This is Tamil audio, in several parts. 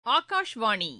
ஆகாஷ்வாணி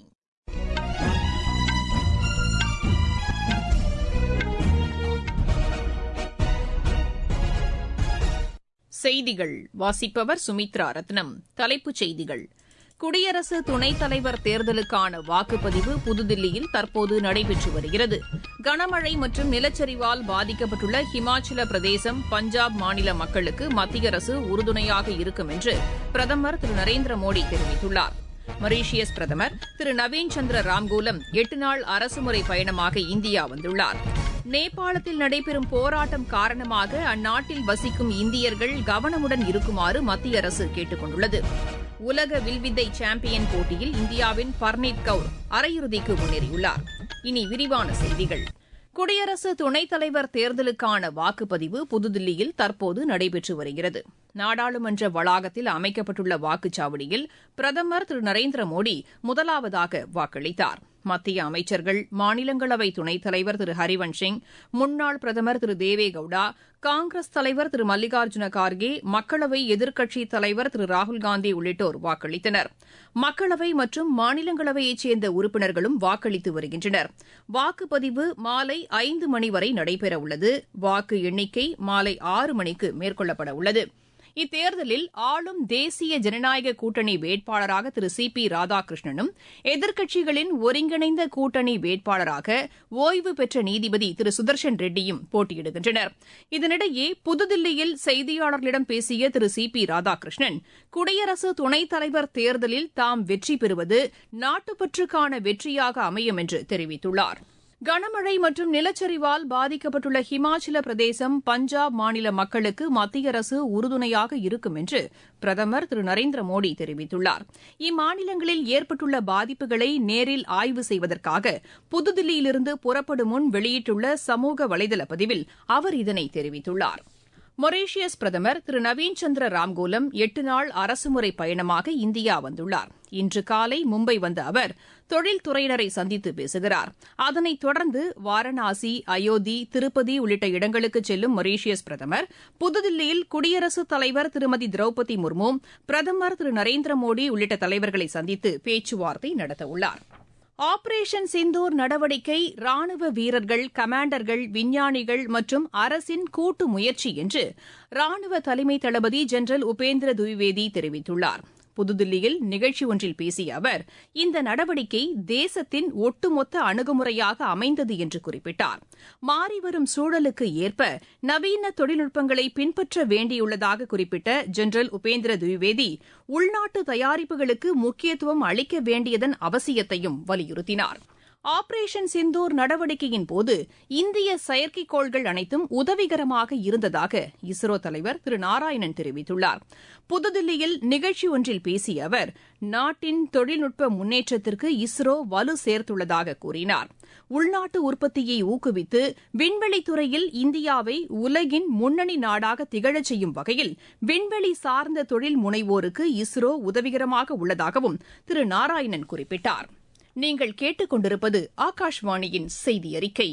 செய்திகள் வாசிப்பவர் சுமித்ரா ரத்னம் தலைப்புச் செய்திகள் குடியரசு துணைத் தலைவர் தேர்தலுக்கான வாக்குப்பதிவு புதுதில்லியில் தற்போது நடைபெற்று வருகிறது கனமழை மற்றும் நிலச்சரிவால் பாதிக்கப்பட்டுள்ள ஹிமாச்சல பிரதேசம் பஞ்சாப் மாநில மக்களுக்கு மத்திய அரசு உறுதுணையாக இருக்கும் என்று பிரதமர் திரு நரேந்திர மோடி தெரிவித்துள்ளார் மொரீஷியஸ் பிரதமர் திரு நவீன் சந்திர ராம்கூலம் எட்டு நாள் அரசுமுறை பயணமாக இந்தியா வந்துள்ளார் நேபாளத்தில் நடைபெறும் போராட்டம் காரணமாக அந்நாட்டில் வசிக்கும் இந்தியர்கள் கவனமுடன் இருக்குமாறு மத்திய அரசு கேட்டுக் கொண்டுள்ளது உலக வில்வித்தை சாம்பியன் போட்டியில் இந்தியாவின் பர்னீத் கவுர் அரையிறுதிக்கு முன்னேறியுள்ளார் இனி விரிவான செய்திகள் குடியரசு துணைத் தலைவர் தேர்தலுக்கான வாக்குப்பதிவு புதுதில்லியில் தற்போது நடைபெற்று வருகிறது நாடாளுமன்ற வளாகத்தில் அமைக்கப்பட்டுள்ள வாக்குச்சாவடியில் பிரதமர் திரு நரேந்திர மோடி முதலாவதாக வாக்களித்தார் மத்திய அமைச்சர்கள் மாநிலங்களவை துணைத் தலைவர் திரு ஹரிவன்ஷ் சிங் முன்னாள் பிரதமர் திரு தேவே கவுடா காங்கிரஸ் தலைவர் திரு மல்லிகார்ஜுன கார்கே மக்களவை எதிர்க்கட்சித் தலைவர் திரு ராகுல்காந்தி உள்ளிட்டோர் வாக்களித்தனர் மக்களவை மற்றும் மாநிலங்களவையைச் சேர்ந்த உறுப்பினர்களும் வாக்களித்து வருகின்றனர் வாக்குப்பதிவு மாலை ஐந்து மணி வரை நடைபெறவுள்ளது வாக்கு எண்ணிக்கை மாலை ஆறு மணிக்கு மேற்கொள்ளப்பட உள்ளது இத்தேர்தலில் ஆளும் தேசிய ஜனநாயக கூட்டணி வேட்பாளராக திரு சி பி ராதாகிருஷ்ணனும் எதிர்க்கட்சிகளின் ஒருங்கிணைந்த கூட்டணி வேட்பாளராக ஓய்வு பெற்ற நீதிபதி திரு சுதர்ஷன் ரெட்டியும் போட்டியிடுகின்றனர் இதனிடையே புதுதில்லியில் செய்தியாளர்களிடம் பேசிய திரு சி பி ராதாகிருஷ்ணன் குடியரசு துணைத் தலைவர் தேர்தலில் தாம் வெற்றி பெறுவது நாட்டுப்பற்றுக்கான வெற்றியாக அமையும் என்று தெரிவித்துள்ளார் கனமழை மற்றும் நிலச்சரிவால் பாதிக்கப்பட்டுள்ள ஹிமாச்சல பிரதேசம் பஞ்சாப் மாநில மக்களுக்கு மத்திய அரசு உறுதுணையாக இருக்கும் என்று பிரதமர் திரு நரேந்திர மோடி தெரிவித்துள்ளார் இம்மாநிலங்களில் ஏற்பட்டுள்ள பாதிப்புகளை நேரில் ஆய்வு செய்வதற்காக புதுதில்லியிலிருந்து புறப்படும் முன் வெளியிட்டுள்ள சமூக வலைதள பதிவில் அவர் இதனை தெரிவித்துள்ளார் மொரீஷியஸ் பிரதமர் திரு நவீன் சந்திர ராம்கூலம் எட்டு நாள் அரசுமுறை பயணமாக இந்தியா வந்துள்ளார் இன்று காலை மும்பை வந்த அவர் தொழில்துறையினரை சந்தித்து பேசுகிறார் அதனைத் தொடர்ந்து வாரணாசி அயோத்தி திருப்பதி உள்ளிட்ட இடங்களுக்கு செல்லும் மொரீஷியஸ் பிரதமர் புதுதில்லியில் குடியரசுத் தலைவர் திருமதி திரௌபதி முர்மு பிரதமர் திரு நரேந்திர மோடி உள்ளிட்ட தலைவர்களை சந்தித்து பேச்சுவார்த்தை நடத்தவுள்ளார் ஆபரேஷன் சிந்தூர் நடவடிக்கை ராணுவ வீரர்கள் கமாண்டர்கள் விஞ்ஞானிகள் மற்றும் அரசின் கூட்டு முயற்சி என்று ராணுவ தலைமை தளபதி ஜெனரல் உபேந்திர துவிவேதி தெரிவித்துள்ளார் புதுதில்லியில் நிகழ்ச்சி ஒன்றில் பேசிய அவர் இந்த நடவடிக்கை தேசத்தின் ஒட்டுமொத்த அணுகுமுறையாக அமைந்தது என்று குறிப்பிட்டார் மாறிவரும் சூழலுக்கு ஏற்ப நவீன தொழில்நுட்பங்களை பின்பற்ற வேண்டியுள்ளதாக குறிப்பிட்ட ஜெனரல் உபேந்திர துவிவேதி உள்நாட்டு தயாரிப்புகளுக்கு முக்கியத்துவம் அளிக்க வேண்டியதன் அவசியத்தையும் வலியுறுத்தினார் ஆபரேஷன் சிந்தூர் நடவடிக்கையின் போது இந்திய செயற்கைக்கோள்கள் அனைத்தும் உதவிகரமாக இருந்ததாக இஸ்ரோ தலைவர் திரு நாராயணன் தெரிவித்துள்ளார் புதுதில்லியில் நிகழ்ச்சி ஒன்றில் பேசிய அவர் நாட்டின் தொழில்நுட்ப முன்னேற்றத்திற்கு இஸ்ரோ வலு சேர்த்துள்ளதாக கூறினார் உள்நாட்டு உற்பத்தியை ஊக்குவித்து விண்வெளித்துறையில் இந்தியாவை உலகின் முன்னணி நாடாக திகழச் செய்யும் வகையில் விண்வெளி சார்ந்த தொழில் முனைவோருக்கு இஸ்ரோ உதவிகரமாக உள்ளதாகவும் திரு நாராயணன் குறிப்பிட்டார் நீங்கள் கேட்டுக்கொண்டிருப்பது ஆகாஷ்வாணியின் செய்தி அறிக்கை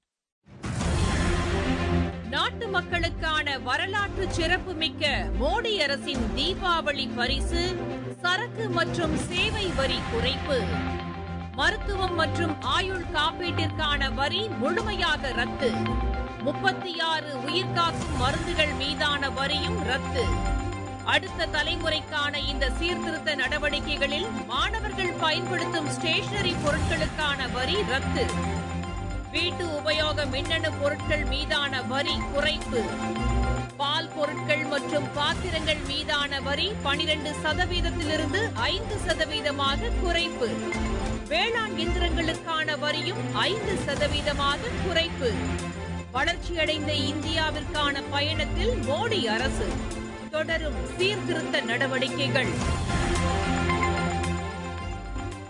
நாட்டு மக்களுக்கான வரலாற்று சிறப்புமிக்க மோடி அரசின் தீபாவளி பரிசு சரக்கு மற்றும் சேவை வரி குறைப்பு மருத்துவம் மற்றும் ஆயுள் காப்பீட்டிற்கான வரி முழுமையாக ரத்து முப்பத்தி ஆறு உயிர்காக்கும் மருந்துகள் மீதான வரியும் ரத்து அடுத்த தலைமுறைக்கான இந்த சீர்திருத்த நடவடிக்கைகளில் மாணவர்கள் பயன்படுத்தும் ஸ்டேஷனரி பொருட்களுக்கான வரி ரத்து வீட்டு உபயோக மின்னணு பொருட்கள் மீதான வரி குறைப்பு பால் பொருட்கள் மற்றும் பாத்திரங்கள் மீதான வரி பனிரெண்டு சதவீதத்திலிருந்து ஐந்து சதவீதமாக குறைப்பு வேளாண் இயந்திரங்களுக்கான வரியும் ஐந்து சதவீதமாக குறைப்பு வளர்ச்சியடைந்த இந்தியாவிற்கான பயணத்தில் மோடி அரசு தொடரும் சீர்திருத்த நடவடிக்கைகள்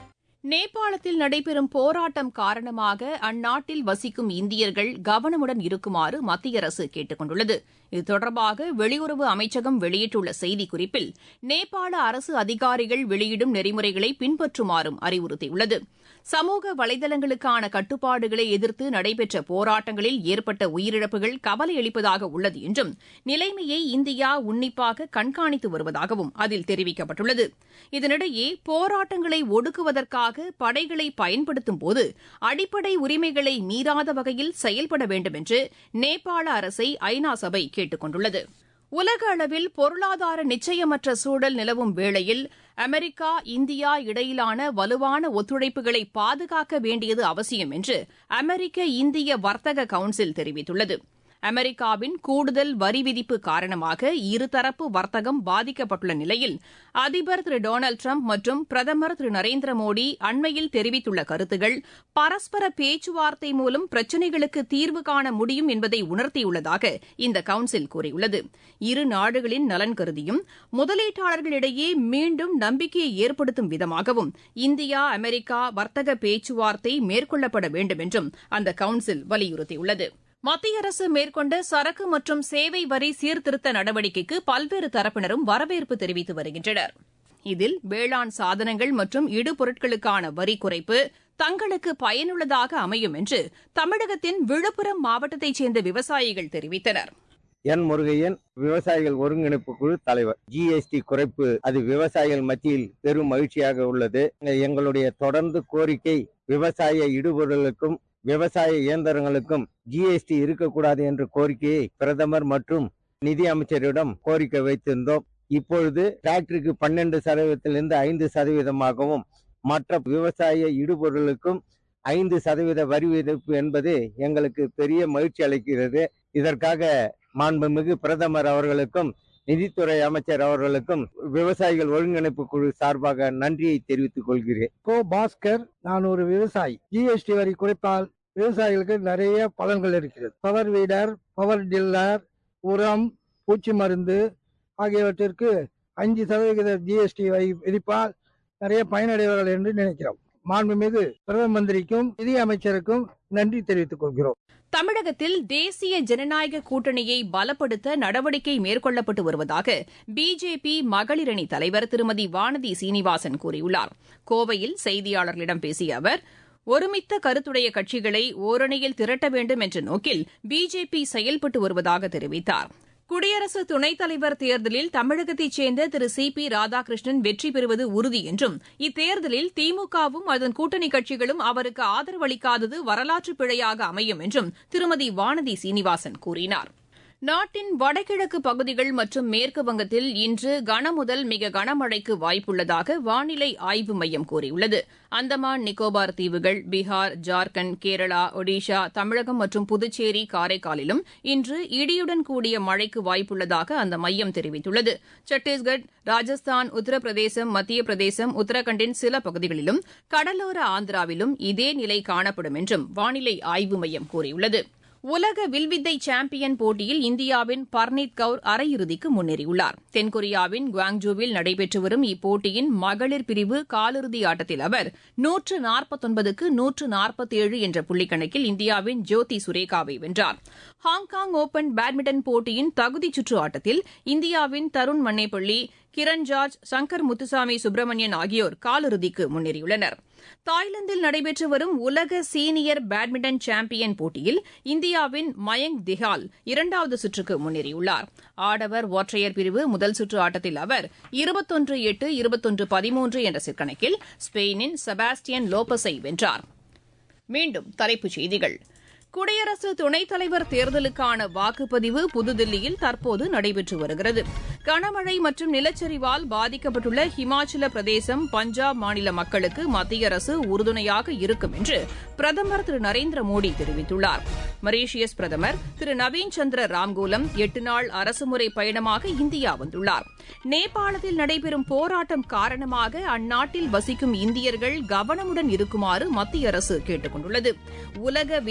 நேபாளத்தில் நடைபெறும் போராட்டம் காரணமாக அந்நாட்டில் வசிக்கும் இந்தியர்கள் கவனமுடன் இருக்குமாறு மத்திய அரசு கேட்டுக் கொண்டுள்ளது இது தொடர்பாக வெளியுறவு அமைச்சகம் வெளியிட்டுள்ள செய்திக்குறிப்பில் நேபாள அரசு அதிகாரிகள் வெளியிடும் நெறிமுறைகளை பின்பற்றுமாறும் அறிவுறுத்தியுள்ளது சமூக வலைதளங்களுக்கான கட்டுப்பாடுகளை எதிர்த்து நடைபெற்ற போராட்டங்களில் ஏற்பட்ட உயிரிழப்புகள் கவலையளிப்பதாக உள்ளது என்றும் நிலைமையை இந்தியா உன்னிப்பாக கண்காணித்து வருவதாகவும் அதில் தெரிவிக்கப்பட்டுள்ளது இதனிடையே போராட்டங்களை ஒடுக்குவதற்காக படைகளை பயன்படுத்தும் போது அடிப்படை உரிமைகளை மீறாத வகையில் செயல்பட வேண்டும் என்று நேபாள அரசை ஐநா சபை கேட்டுக் கொண்டுள்ளது உலக அளவில் பொருளாதார நிச்சயமற்ற சூழல் நிலவும் வேளையில் அமெரிக்கா இந்தியா இடையிலான வலுவான ஒத்துழைப்புகளை பாதுகாக்க வேண்டியது அவசியம் என்று அமெரிக்க இந்திய வர்த்தக கவுன்சில் தெரிவித்துள்ளது அமெரிக்காவின் கூடுதல் வரி விதிப்பு காரணமாக இருதரப்பு வர்த்தகம் பாதிக்கப்பட்டுள்ள நிலையில் அதிபர் திரு டொனால்டு டிரம்ப் மற்றும் பிரதமர் திரு நரேந்திர மோடி அண்மையில் தெரிவித்துள்ள கருத்துகள் பரஸ்பர பேச்சுவார்த்தை மூலம் பிரச்சினைகளுக்கு தீர்வு காண முடியும் என்பதை உணர்த்தியுள்ளதாக இந்த கவுன்சில் கூறியுள்ளது இரு நாடுகளின் நலன் கருதியும் முதலீட்டாளர்களிடையே மீண்டும் நம்பிக்கையை ஏற்படுத்தும் விதமாகவும் இந்தியா அமெரிக்கா வர்த்தக பேச்சுவார்த்தை மேற்கொள்ளப்பட வேண்டும் என்றும் அந்த கவுன்சில் வலியுறுத்தியுள்ளது மத்திய அரசு மேற்கொண்ட சரக்கு மற்றும் சேவை வரி சீர்திருத்த நடவடிக்கைக்கு பல்வேறு தரப்பினரும் வரவேற்பு தெரிவித்து வருகின்றனர் இதில் வேளாண் சாதனங்கள் மற்றும் இடுபொருட்களுக்கான வரி குறைப்பு தங்களுக்கு பயனுள்ளதாக அமையும் என்று தமிழகத்தின் விழுப்புரம் மாவட்டத்தைச் சேர்ந்த விவசாயிகள் தெரிவித்தனர் என் முருகையன் விவசாயிகள் ஒருங்கிணைப்பு குழு தலைவர் ஜிஎஸ்டி குறைப்பு அது விவசாயிகள் மத்தியில் பெரும் மகிழ்ச்சியாக உள்ளது எங்களுடைய தொடர்ந்து கோரிக்கை விவசாய இடுபொருளுக்கும் விவசாய இயந்திரங்களுக்கும் ஜிஎஸ்டி இருக்கக்கூடாது என்ற கோரிக்கையை பிரதமர் மற்றும் நிதி அமைச்சரிடம் கோரிக்கை வைத்திருந்தோம் இப்பொழுது டிராக்டருக்கு பன்னெண்டு சதவீதத்திலிருந்து ஐந்து சதவீதமாகவும் மற்ற விவசாய இடுபொருளுக்கும் ஐந்து சதவீத வரி விதிப்பு என்பது எங்களுக்கு பெரிய மகிழ்ச்சி அளிக்கிறது இதற்காக மாண்புமிகு பிரதமர் அவர்களுக்கும் நிதித்துறை அமைச்சர் அவர்களுக்கும் விவசாயிகள் ஒருங்கிணைப்பு குழு சார்பாக நன்றியை தெரிவித்துக் கொள்கிறேன் கோ பாஸ்கர் நான் ஒரு விவசாயி ஜிஎஸ்டி வரி குறைப்பால் விவசாயிகளுக்கு நிறைய பலன்கள் இருக்கிறது பவர் வீடர் பவர் டில்லர் உரம் பூச்சி மருந்து ஆகியவற்றிற்கு அஞ்சு சதவிகித ஜிஎஸ்டி வரி விதிப்பால் நிறைய பயனடைவார்கள் என்று நினைக்கிறோம் மாண்புமிகு பிரதம மந்திரிக்கும் நிதி அமைச்சருக்கும் நன்றி தெரிவித்துக் கொள்கிறோம் தமிழகத்தில் தேசிய ஜனநாயக கூட்டணியை பலப்படுத்த நடவடிக்கை மேற்கொள்ளப்பட்டு வருவதாக பிஜேபி மகளிரணி தலைவர் திருமதி வானதி சீனிவாசன் கூறியுள்ளார் கோவையில் செய்தியாளர்களிடம் பேசிய அவர் ஒருமித்த கருத்துடைய கட்சிகளை ஓரணியில் திரட்ட வேண்டும் என்ற நோக்கில் பிஜேபி செயல்பட்டு வருவதாக தெரிவித்தார் குடியரசு துணைத் தலைவர் தேர்தலில் தமிழகத்தைச் சேர்ந்த திரு சி பி ராதாகிருஷ்ணன் வெற்றி பெறுவது உறுதி என்றும் இத்தேர்தலில் திமுகவும் அதன் கூட்டணி கட்சிகளும் அவருக்கு ஆதரவளிக்காதது வரலாற்று பிழையாக அமையும் என்றும் திருமதி வானதி சீனிவாசன் கூறினார் நாட்டின் வடகிழக்கு பகுதிகள் மற்றும் மேற்கு வங்கத்தில் இன்று கனமுதல் மிக கனமழைக்கு வாய்ப்புள்ளதாக வானிலை ஆய்வு மையம் கூறியுள்ளது அந்தமான் நிக்கோபார் தீவுகள் பீகார் ஜார்க்கண்ட் கேரளா ஒடிஷா தமிழகம் மற்றும் புதுச்சேரி காரைக்காலிலும் இன்று இடியுடன் கூடிய மழைக்கு வாய்ப்புள்ளதாக அந்த மையம் தெரிவித்துள்ளது சத்தீஸ்கர் ராஜஸ்தான் உத்தரப்பிரதேசம் மத்திய பிரதேசம் உத்தரகண்டின் சில பகுதிகளிலும் கடலோர ஆந்திராவிலும் இதே நிலை காணப்படும் என்றும் வானிலை ஆய்வு மையம் கூறியுள்ளது உலக வில்வித்தை சாம்பியன் போட்டியில் இந்தியாவின் பர்னீத் கவுர் அரையிறுதிக்கு முன்னேறியுள்ளார் தென்கொரியாவின் குவாங்ஜூவில் நடைபெற்று வரும் இப்போட்டியின் மகளிர் பிரிவு காலிறுதி ஆட்டத்தில் அவர் நூற்று நாற்பத்தொன்பதுக்கு நூற்று நாற்பத்தேழு என்ற புள்ளிக்கணக்கில் இந்தியாவின் ஜோதி சுரேகாவை வென்றார் ஹாங்காங் ஓபன் பேட்மிண்டன் போட்டியின் தகுதிச் சுற்று ஆட்டத்தில் இந்தியாவின் தருண் மன்னேப்பள்ளி கிரண் ஜார்ஜ் சங்கர் முத்துசாமி சுப்பிரமணியன் ஆகியோர் காலிறுதிக்கு முன்னேறியுள்ளனர் தாய்லாந்தில் நடைபெற்று வரும் உலக சீனியர் பேட்மிண்டன் சாம்பியன் போட்டியில் இந்தியாவின் மயங்க் திஹால் இரண்டாவது சுற்றுக்கு முன்னேறியுள்ளார் ஆடவர் ஒற்றையர் பிரிவு முதல் சுற்று ஆட்டத்தில் அவர் இருபத்தொன்று எட்டு இருபத்தொன்று பதிமூன்று என்ற சிற்கணக்கில் ஸ்பெயினின் செபாஸ்டியன் லோபஸை வென்றார் மீண்டும் தலைப்புச் செய்திகள் குடியரசு துணைத் தலைவர் தேர்தலுக்கான வாக்குப்பதிவு புதுதில்லியில் தற்போது நடைபெற்று வருகிறது கனமழை மற்றும் நிலச்சரிவால் பாதிக்கப்பட்டுள்ள ஹிமாச்சல பிரதேசம் பஞ்சாப் மாநில மக்களுக்கு மத்திய அரசு உறுதுணையாக இருக்கும் என்று பிரதமர் திரு நரேந்திர மோடி தெரிவித்துள்ளார் மொரீஷியஸ் பிரதமர் திரு நவீன் சந்திர ராம்கூலம் எட்டு நாள் அரசுமுறை பயணமாக இந்தியா வந்துள்ளார் நேபாளத்தில் நடைபெறும் போராட்டம் காரணமாக அந்நாட்டில் வசிக்கும் இந்தியர்கள் கவனமுடன் இருக்குமாறு மத்திய அரசு கேட்டுக் கொண்டுள்ளது உலக வில்வித்தை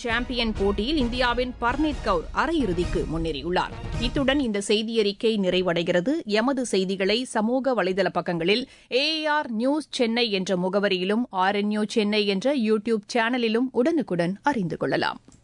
சாம்பியன் போட்டியில் இந்தியாவின் பர்னீத் கவுர் அரையிறுதிக்கு முன்னேறியுள்ளார் இத்துடன் இந்த செய்தியறிக்கை நிறைவடைகிறது எமது செய்திகளை சமூக வலைதள பக்கங்களில் ஏஆர் நியூஸ் சென்னை என்ற முகவரியிலும் ஆர்என்யூ சென்னை என்ற யூ டியூப் சேனலிலும் உடனுக்குடன் அறிந்து கொள்ளலாம்